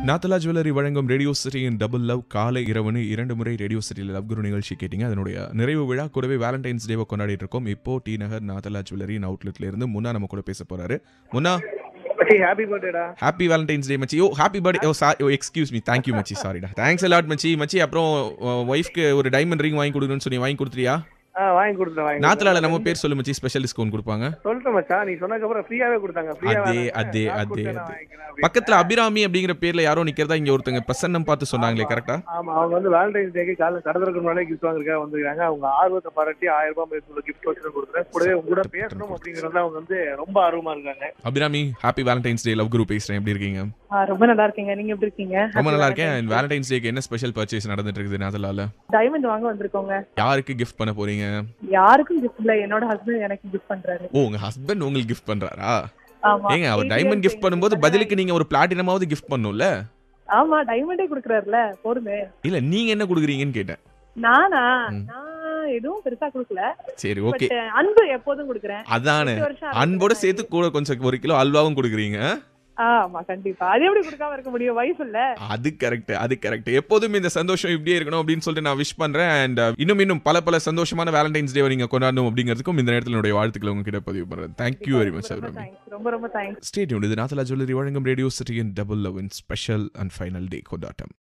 நாத்தலா jewellery வழங்கும் radio சிட்டியின் double love காலை இரவுனு இரண்டு முறை ரேடியோ சிட்டியில் லவ் குரு நிகழ்ச்சி கேட்டீங்க அதனுடைய நிறைவு விழா கூடவே வேலண்டைன்ஸ் டேவை கொண்டாடிட்டு இருக்கோம் இப்போ டி நகர் நாத்தலா ஜுவல்லரி அவுட்லெட்ல இருந்து முன்னா நம்ம கூட பேச போறாரு முன்னா மச்சி ஹாப்பி பர்த்டேடா ஹாப்பி வேலண்டைன்ஸ் டே மச்சி oh happy birthday oh sorry oh excuse me thank you மச்சி சாரிடா தேங்க்ஸ் அலாட் மச்சி மச்சி அப்புறம் ஒய்ஃப்க்கு ஒரு டைமண்ட் ரிங் வாங்கி கொடுக்கணும்னு சொல்லி வாங்கி கொடுத்துறியா ஆ வாங்கி கொடுத்துறேன் வாங்கி நாத்தலால நம்ம பேர் சொல்லு மச்சி ஸ்பெஷல் டிஸ்கவுண்ட் கொடுப்பாங்க சொல்லிட்டேன் மச்சான் நீ சொன்னதுக்கு அப்புறம் ஃப்ரீயாவே கொடுத்தாங்க ஃப்ரீயா அதே, அதே, அதே, அதே. பக்கத்துல அபிராமி அப்படிங்கிற பேர்ல யாரோ நிக்கிறதா இங்க ஒருத்தங்க பிரசன்னம் பார்த்து சொன்னாங்களே கரெக்டா ஆமா அவங்க வந்து வேலண்டைன்ஸ் டேக்கு காலைல கடற்கரை முன்னாடி கிஃப்ட் வாங்குறதுக்காக வந்திருக்காங்க அவங்க ஆர்வத்தை பாராட்டி ஆயிரம் ரூபாய் மதிப்புள்ள கிஃப்ட் வச்சு கொடுக்குறேன் கூடவே உங்க கூட பேசணும் அப்படிங்கறதுல அவங்க வந்து ரொம்ப ஆர்வமா இருக்காங்க Abhirami happy valentine's day love Guru பேசுறேன் எப்படி இருக்கீங்க ஆ, ரொம்ப நல்லா இருக்கீங்க நீங்க எப்படி இருக்கீங்க ரொம்ப நல்லா இருக்கேன் வேலண்டைன்ஸ் டேக்கு என்ன ஸ்பெஷல் பர்ச்சேஸ் நடந்துட்டு இருக்குது நாதலால டைமண்ட் வாங்க வந்திருக்கோங்க யாருக்கு கிஃப்ட் பண்ண போறீங்க யாருக்கும் கிஃப்ட் இல்ல என்னோட ஹஸ்பண்ட் எனக்கு கிஃப்ட் பண்றாரு ஓ உங்க ஹஸ்பண்ட் உங்களுக்கு கிஃப்ட் பண்றாரா ஆமா ஏங்க அவர் ATM டைமண்ட் கிஃப்ட் பண்ணும்போது பதிலுக்கு நீங்க ஒரு பிளாட்டினமாவது கிஃப்ட் பண்ணும்ல ஆமா டைமண்டே குடுக்குறாருல போதுமே இல்ல நீங்க என்ன குடுக்குறீங்கன்னு கேட்டேன் நானா ம். நான் எதுவும் பெருசா குடுக்கல சரி பட் ஓகே அன்பு எப்போதும் குடுக்குறேன் அதானே எட்டு வருஷம் அன்போட ஆகுது. சேர்த்து கூட கொஞ்சம் ஒரு கிலோ அல்வாவும் கொடுக்குறீங்க ஆமா கண்டிப்பா அது எப்படி கொடுக்காம இருக்க முடியும் வைஃப் இல்ல அது கரெக்ட் அது கரெக்ட் எப்போதும் இந்த சந்தோஷம் இப்படியே இருக்கணும் அப்படின்னு சொல்லிட்டு நான் விஷ் பண்றேன் அண்ட் இன்னும் இன்னும் பல பல சந்தோஷமான வேலண்டைன்ஸ் டே நீங்க கொண்டாடணும் அப்படிங்கிறதுக்கும் இந்த நேரத்தில் என்னுடைய வாழ்த்துக்களை உங்ககிட்ட பதிவு பண்றேன் தேங்க்யூ வெரி மச் ரொம்ப அபிராமி thanks. ரொம்ப ரொம்ப தேங்க்ஸ் ஸ்டேட் இது நாத்தலா ஜுவல்லரி வழங்கும் ரேடியோ சிட்டியின் double love in special and final day கொண்டாட்டம்